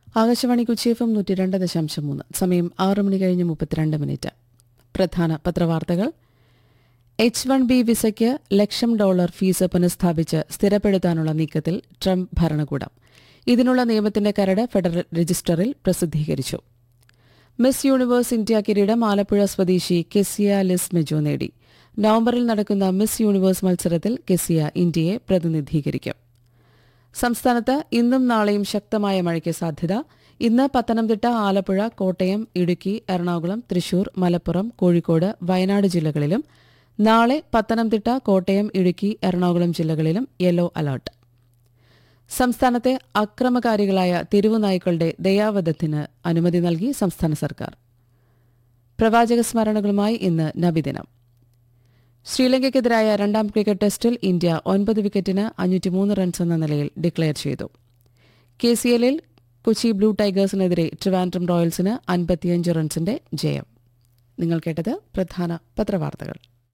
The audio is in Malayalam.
ആകാശവാണി കുച്ചേഫം നൂറ്റി രണ്ട് ദശാംശം മൂന്ന് സമയം ആറ് മണി കഴിഞ്ഞ് മുപ്പത്തിരണ്ട് മിനിറ്റ് പ്രധാന പത്രവാർത്തകൾ എച്ച് വൺ ബി വിസയ്ക്ക് ലക്ഷം ഡോളർ ഫീസ് പുനഃസ്ഥാപിച്ച് സ്ഥിരപ്പെടുത്താനുള്ള നീക്കത്തിൽ ട്രംപ് ഭരണകൂടം ഇതിനുള്ള നിയമത്തിന്റെ കരട് ഫെഡറൽ രജിസ്റ്ററിൽ പ്രസിദ്ധീകരിച്ചു മിസ് യൂണിവേഴ്സ് ഇന്ത്യ കിരീടം ആലപ്പുഴ സ്വദേശി കെസിയ ലിസ് മെജോ നേടി നവംബറിൽ നടക്കുന്ന മിസ് യൂണിവേഴ്സ് മത്സരത്തിൽ കെസിയ ഇന്ത്യയെ പ്രതിനിധീകരിക്കും സംസ്ഥാനത്ത് ഇന്നും നാളെയും ശക്തമായ മഴയ്ക്ക് സാധ്യത ഇന്ന് പത്തനംതിട്ട ആലപ്പുഴ കോട്ടയം ഇടുക്കി എറണാകുളം തൃശൂർ മലപ്പുറം കോഴിക്കോട് വയനാട് ജില്ലകളിലും നാളെ പത്തനംതിട്ട കോട്ടയം ഇടുക്കി എറണാകുളം ജില്ലകളിലും യെല്ലോ അലർട്ട് സംസ്ഥാനത്തെ അക്രമകാരികളായ തെരുവുനായ്ക്കളുടെ ദയാവധത്തിന് അനുമതി നൽകി സംസ്ഥാന സർക്കാർ പ്രവാചക സ്മരണകളുമായി ഇന്ന് നബിദിനം ശ്രീലങ്കയ്ക്കെതിരായ രണ്ടാം ക്രിക്കറ്റ് ടെസ്റ്റിൽ ഇന്ത്യ ഒൻപത് വിക്കറ്റിന് അഞ്ഞൂറ്റിമൂന്ന് റൺസ് എന്ന നിലയിൽ ഡിക്ലെയർ ചെയ്തു കെ സി എല്ലിൽ കൊച്ചി ബ്ലൂ ടൈഗേഴ്സിനെതിരെ ട്രിവാൻഡ്രം റോയൽസിന് അൻപത്തിയഞ്ച് റൺസിന്റെ ജയം നിങ്ങൾ കേട്ടത് പ്രധാന പത്രവാർത്തകൾ